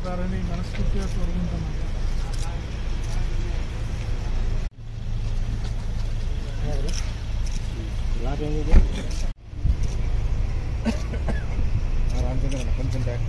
జరుపుతారని మనస్ఫూర్తిగా కోరుకుంటున్నాను కొంచెం బ్యాక్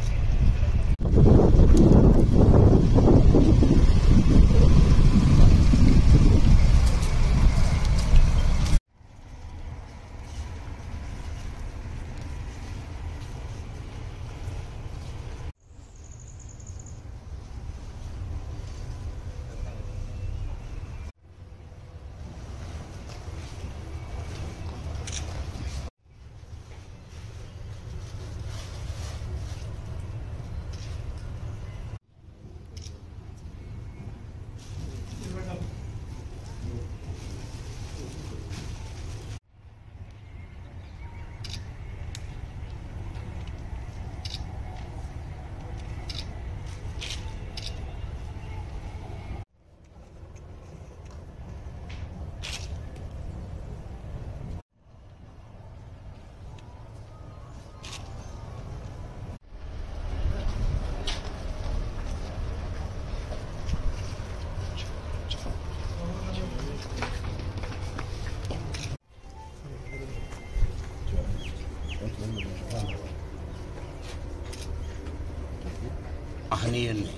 మహనీయుల్ని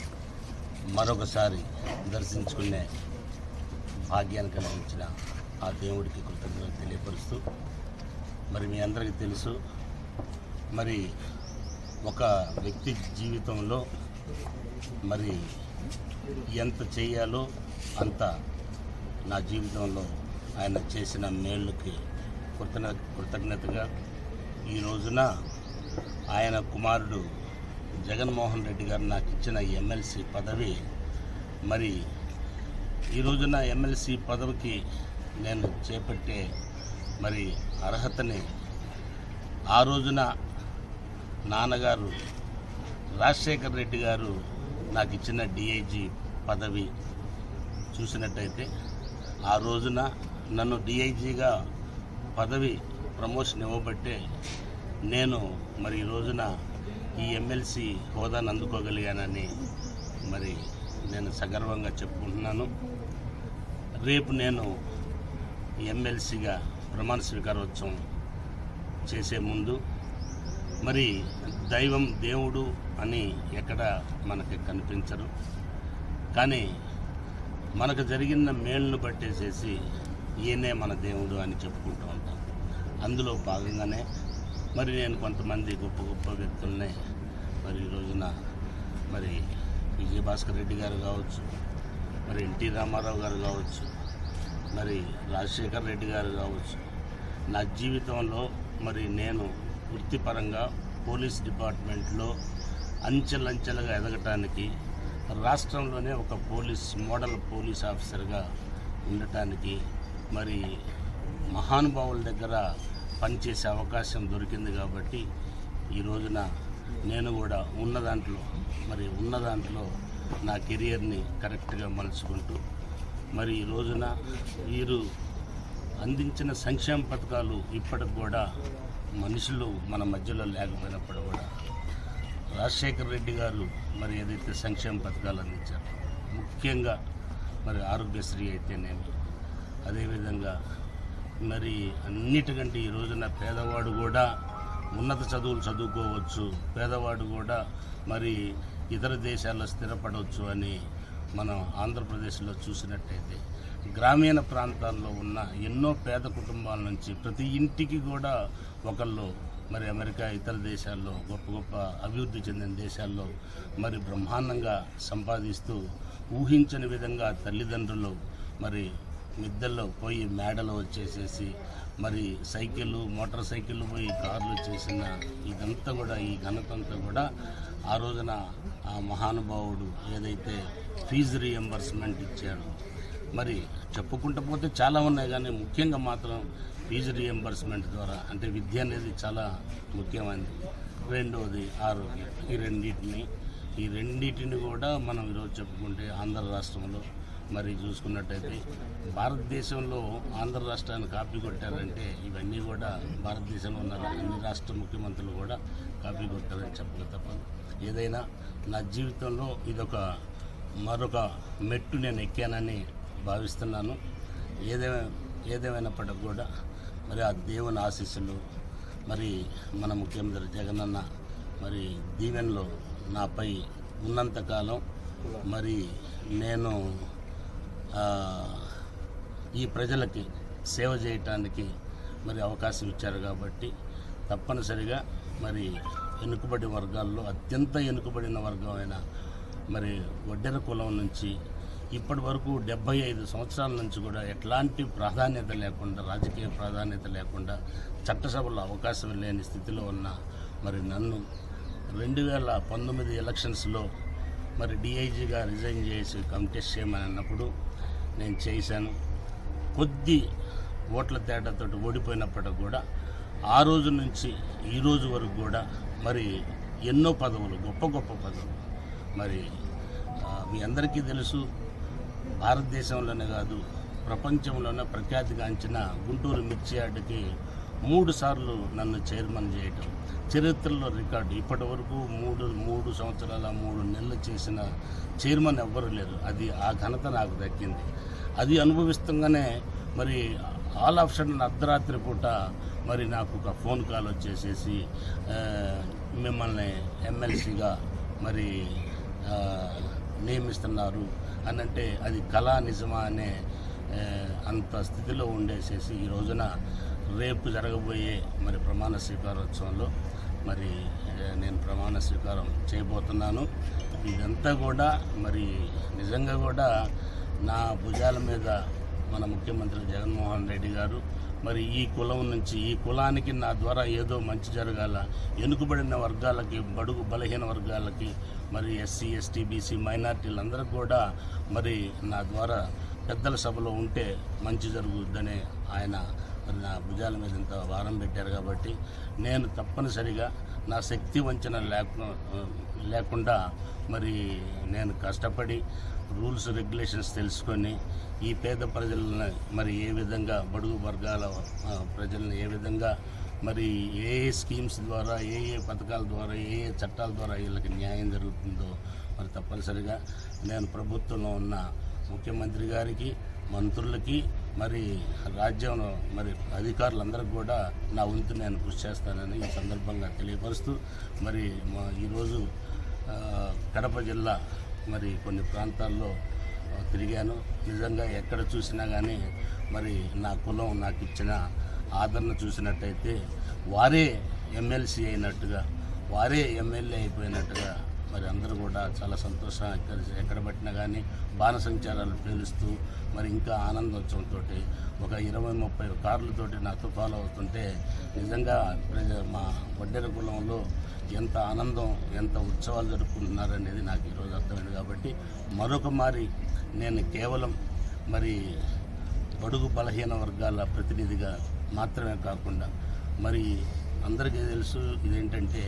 మరొకసారి దర్శించుకునే భాగ్యాన్ని కలిగించిన ఆ దేవుడికి కృతజ్ఞతలు తెలియపరుస్తూ మరి మీ అందరికీ తెలుసు మరి ఒక వ్యక్తి జీవితంలో మరి ఎంత చేయాలో అంత నా జీవితంలో ఆయన చేసిన మేళ్ళకి కృతజ్ఞ కృతజ్ఞతగా ఈ రోజున ఆయన కుమారుడు జగన్మోహన్ రెడ్డి గారు నాకు ఇచ్చిన ఎమ్మెల్సీ పదవి మరి ఈ రోజున ఎమ్మెల్సీ పదవికి నేను చేపట్టే మరి అర్హతని ఆ రోజున నాన్నగారు రాజశేఖర్ రెడ్డి గారు నాకు ఇచ్చిన డిఐజీ పదవి చూసినట్టయితే ఆ రోజున నన్ను డిఐజీగా పదవి ప్రమోషన్ ఇవ్వబట్టే నేను మరి ఈ రోజున ఈ ఎమ్మెల్సీ హోదాను అందుకోగలిగానని మరి నేను సగర్వంగా చెప్పుకుంటున్నాను రేపు నేను ఎమ్మెల్సీగా ప్రమాణ స్వీకారోత్సవం చేసే ముందు మరి దైవం దేవుడు అని ఎక్కడ మనకి కనిపించరు కానీ మనకు జరిగిన మేలును పట్టేసేసి ఈయనే మన దేవుడు అని చెప్పుకుంటూ ఉంటాం అందులో భాగంగానే మరి నేను కొంతమంది గొప్ప గొప్ప వ్యక్తుల్ని మరి ఈ రోజున మరి విజయభాస్కర్ రెడ్డి గారు కావచ్చు మరి ఎన్టీ రామారావు గారు కావచ్చు మరి రాజశేఖర్ రెడ్డి గారు కావచ్చు నా జీవితంలో మరి నేను వృత్తిపరంగా పోలీస్ డిపార్ట్మెంట్లో అంచెలంచెలుగా ఎదగటానికి రాష్ట్రంలోనే ఒక పోలీస్ మోడల్ పోలీస్ ఆఫీసర్గా ఉండటానికి మరి మహానుభావుల దగ్గర పనిచేసే అవకాశం దొరికింది కాబట్టి ఈ రోజున నేను కూడా ఉన్న దాంట్లో మరి ఉన్న దాంట్లో నా కెరియర్ని కరెక్ట్గా మలుచుకుంటూ మరి ఈ రోజున వీరు అందించిన సంక్షేమ పథకాలు ఇప్పటికి కూడా మనుషులు మన మధ్యలో లేకపోయినప్పుడు కూడా రాజశేఖర్ రెడ్డి గారు మరి ఏదైతే సంక్షేమ పథకాలు అందించారో ముఖ్యంగా మరి ఆరోగ్యశ్రీ అయితేనేమి అదేవిధంగా మరి అన్నిటికంటే ఈ రోజున పేదవాడు కూడా ఉన్నత చదువులు చదువుకోవచ్చు పేదవాడు కూడా మరి ఇతర దేశాల్లో స్థిరపడవచ్చు అని మనం ఆంధ్రప్రదేశ్లో చూసినట్టయితే గ్రామీణ ప్రాంతాల్లో ఉన్న ఎన్నో పేద కుటుంబాల నుంచి ప్రతి ఇంటికి కూడా ఒకళ్ళు మరి అమెరికా ఇతర దేశాల్లో గొప్ప గొప్ప అభివృద్ధి చెందిన దేశాల్లో మరి బ్రహ్మాండంగా సంపాదిస్తూ ఊహించని విధంగా తల్లిదండ్రులు మరి మిద్దల్లో పోయి మేడలు వచ్చేసేసి మరి సైకిళ్ళు మోటార్ సైకిళ్ళు పోయి కార్లు చేసిన ఇదంతా కూడా ఈ ఘనత అంతా కూడా ఆ రోజున ఆ మహానుభావుడు ఏదైతే ఫీజు రియంబర్స్మెంట్ ఇచ్చాడో మరి చెప్పుకుంటూ పోతే చాలా ఉన్నాయి కానీ ముఖ్యంగా మాత్రం ఫీజు రియంబర్స్మెంట్ ద్వారా అంటే విద్య అనేది చాలా ముఖ్యమైనది రెండవది ఆరోగ్యం ఈ రెండింటిని ఈ రెండింటిని కూడా మనం ఈరోజు చెప్పుకుంటే ఆంధ్ర రాష్ట్రంలో మరి చూసుకున్నట్టయితే భారతదేశంలో ఆంధ్ర రాష్ట్రాన్ని కాపీ కొట్టారంటే ఇవన్నీ కూడా భారతదేశంలో ఉన్న అన్ని రాష్ట్ర ముఖ్యమంత్రులు కూడా కాపీ కొట్టారని చెప్పక తప్పదు ఏదైనా నా జీవితంలో ఇదొక మరొక మెట్టు నేను ఎక్కానని భావిస్తున్నాను ఏదేమైనా ఏదేమైనప్పటికి కూడా మరి ఆ దేవుని ఆశీస్సులు మరి మన ముఖ్యమంత్రి జగనన్న మరి దీవెనలో నాపై ఉన్నంతకాలం మరి నేను ఆ, ఈ ప్రజలకి సేవ చేయటానికి మరి అవకాశం ఇచ్చారు కాబట్టి తప్పనిసరిగా మరి వెనుకబడి వర్గాల్లో అత్యంత వెనుకబడిన వర్గమైన మరి వడ్డెర కులం నుంచి ఇప్పటి వరకు డెబ్బై ఐదు సంవత్సరాల నుంచి కూడా ఎట్లాంటి ప్రాధాన్యత లేకుండా రాజకీయ ప్రాధాన్యత లేకుండా చట్టసభలో అవకాశం లేని స్థితిలో ఉన్న మరి నన్ను రెండు వేల పంతొమ్మిది ఎలక్షన్స్లో మరి డిఐజీగా రిజైన్ చేసి కంటెస్ట్ చేయమని అన్నప్పుడు నేను చేశాను కొద్ది ఓట్ల తేడాతో ఓడిపోయినప్పటికి కూడా ఆ రోజు నుంచి ఈ రోజు వరకు కూడా మరి ఎన్నో పదవులు గొప్ప గొప్ప పదవులు మరి ఆ, మీ అందరికీ తెలుసు భారతదేశంలోనే కాదు ప్రపంచంలోనే ప్రఖ్యాతిగాంచిన గుంటూరు మిర్చి యార్డుకి మూడు సార్లు నన్ను చైర్మన్ చేయటం చరిత్రలో రికార్డు ఇప్పటి వరకు మూడు మూడు సంవత్సరాల మూడు నెలలు చేసిన చైర్మన్ ఎవ్వరు లేరు అది ఆ ఘనత నాకు దక్కింది అది అనుభవిస్తుండగానే మరి ఆల్ ఆఫ్ సడన్ అర్ధరాత్రి పూట మరి నాకు ఒక ఫోన్ కాల్ వచ్చేసేసి ఆ, మిమ్మల్ని ఎమ్మెల్సీగా మరి ఆ, నియమిస్తున్నారు అని అంటే అది కళా నిజమా అనే ఆ, అంత స్థితిలో ఉండేసేసి ఈ రోజున రేపు జరగబోయే మరి ప్రమాణ స్వీకారోత్సవంలో మరి ఆ, నేను ప్రమాణ స్వీకారం చేయబోతున్నాను ఇదంతా కూడా మరి నిజంగా కూడా నా భుజాల మీద మన ముఖ్యమంత్రి జగన్మోహన్ రెడ్డి గారు మరి ఈ కులం నుంచి ఈ కులానికి నా ద్వారా ఏదో మంచి జరగాల వెనుకబడిన వర్గాలకి బడుగు బలహీన వర్గాలకి మరి ఎస్సీ ఎస్టీ బీసీ మైనార్టీలందరికీ కూడా మరి నా ద్వారా పెద్దల సభలో ఉంటే మంచి జరుగుద్దని ఆయన మరి నా భుజాల మీద ఇంత భారం పెట్టారు కాబట్టి నేను తప్పనిసరిగా నా శక్తి వంచన లేకు లేకుండా మరి నేను కష్టపడి రూల్స్ రెగ్యులేషన్స్ తెలుసుకొని ఈ పేద ప్రజలను మరి ఏ విధంగా బడుగు వర్గాల ఆ, ప్రజలను ఏ విధంగా మరి ఏ ఏ స్కీమ్స్ ద్వారా ఏ ఏ పథకాల ద్వారా ఏ ఏ చట్టాల ద్వారా వీళ్ళకి న్యాయం జరుగుతుందో మరి తప్పనిసరిగా నేను ప్రభుత్వంలో ఉన్న ముఖ్యమంత్రి గారికి మంత్రులకి మరి రాజ్యంలో మరి అధికారులందరికీ కూడా నా వంతు నేను కృషి చేస్తానని ఈ సందర్భంగా తెలియపరుస్తూ మరి మా ఈరోజు ఆ, కడప జిల్లా మరి కొన్ని ప్రాంతాల్లో ఆ, తిరిగాను నిజంగా ఎక్కడ చూసినా కానీ మరి నా కులం నాకు ఇచ్చిన ఆదరణ చూసినట్టయితే వారే ఎమ్మెల్సీ అయినట్టుగా వారే ఎమ్మెల్యే అయిపోయినట్టుగా మరి అందరూ కూడా చాలా సంతోషం ఎక్కడ ఎక్కడ పట్టినా కానీ బాణసంచారాలు పేలుస్తూ మరి ఇంకా ఆనందోత్సవంతో ఒక ఇరవై ముప్పై కార్లతోటి నాతో ఫాలో అవుతుంటే నిజంగా ప్రజ మా వడ్డెర కులంలో ఎంత ఆనందం ఎంత ఉత్సవాలు జరుపుకుంటున్నారనేది నాకు ఈరోజు అర్థమైంది కాబట్టి మరొక మారి నేను కేవలం మరి బడుగు బలహీన వర్గాల ప్రతినిధిగా మాత్రమే కాకుండా మరి అందరికీ తెలుసు ఇదేంటంటే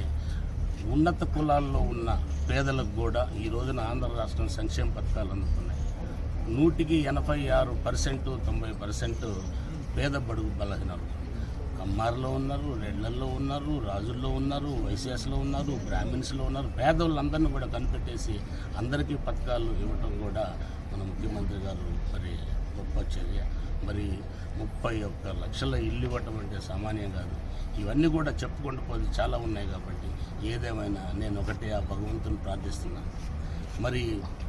ఉన్నత కులాల్లో ఉన్న పేదలకు కూడా ఈ రోజున ఆంధ్ర రాష్ట్రం సంక్షేమ పథకాలు అందుతున్నాయి నూటికి ఎనభై ఆరు పర్సెంట్ తొంభై పర్సెంట్ పేద బడుగు బలహీనలు కమ్మార్లో ఉన్నారు రెడ్లల్లో ఉన్నారు రాజుల్లో ఉన్నారు వైశ్యాస్లో ఉన్నారు బ్రాహ్మిన్స్లో ఉన్నారు పేదవాళ్ళందరినీ కూడా కనిపెట్టేసి అందరికీ పథకాలు ఇవ్వటం కూడా మన ముఖ్యమంత్రి గారు మరి గొప్ప చర్య మరి ముప్పై ఒక్క లక్షల ఇల్లు ఇవ్వటం అంటే సామాన్యం కాదు ఇవన్నీ కూడా చెప్పుకుంటూ పోతే చాలా ఉన్నాయి కాబట్టి ఏదేమైనా నేను ఒకటే ఆ భగవంతుని ప్రార్థిస్తున్నాను మరి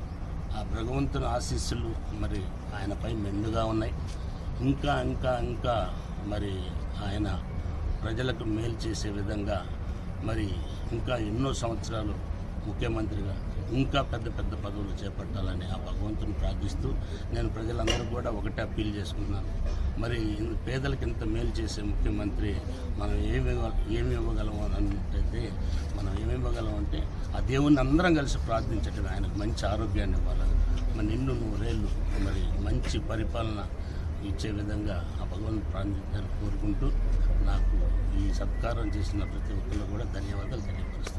ఆ భగవంతుని ఆశీస్సులు మరి ఆయనపై మెండుగా ఉన్నాయి ఇంకా ఇంకా ఇంకా మరి ఆయన ప్రజలకు మేలు చేసే విధంగా మరి ఇంకా ఎన్నో సంవత్సరాలు ముఖ్యమంత్రిగా ఇంకా పెద్ద పెద్ద పదవులు చేపట్టాలని ఆ భగవంతుని ప్రార్థిస్తూ నేను ప్రజలందరూ కూడా ఒకటే అప్పీల్ చేసుకుంటున్నాను మరి ఇన్- పేదలకు ఇంత మేలు చేసే ముఖ్యమంత్రి మనం ఏమి ఇవ్వ- ఏమి ఇవ్వగలము అని అన్నట్టయితే మనం ఏమి ఇవ్వగలం అంటే ఆ దేవుణ్ణి అందరం కలిసి ప్రార్థించటం ఆయనకు మంచి ఆరోగ్యాన్ని ఇవ్వాలి మరి నిన్ను నూరేళ్ళు మరి మంచి పరిపాలన ఇచ్చే విధంగా ఆ భగవంతు ప్రార్థించాలని కోరుకుంటూ నాకు ఈ సత్కారం చేసిన ప్రతి ఒక్కరు కూడా ధన్యవాదాలు తెలియపరుస్తాను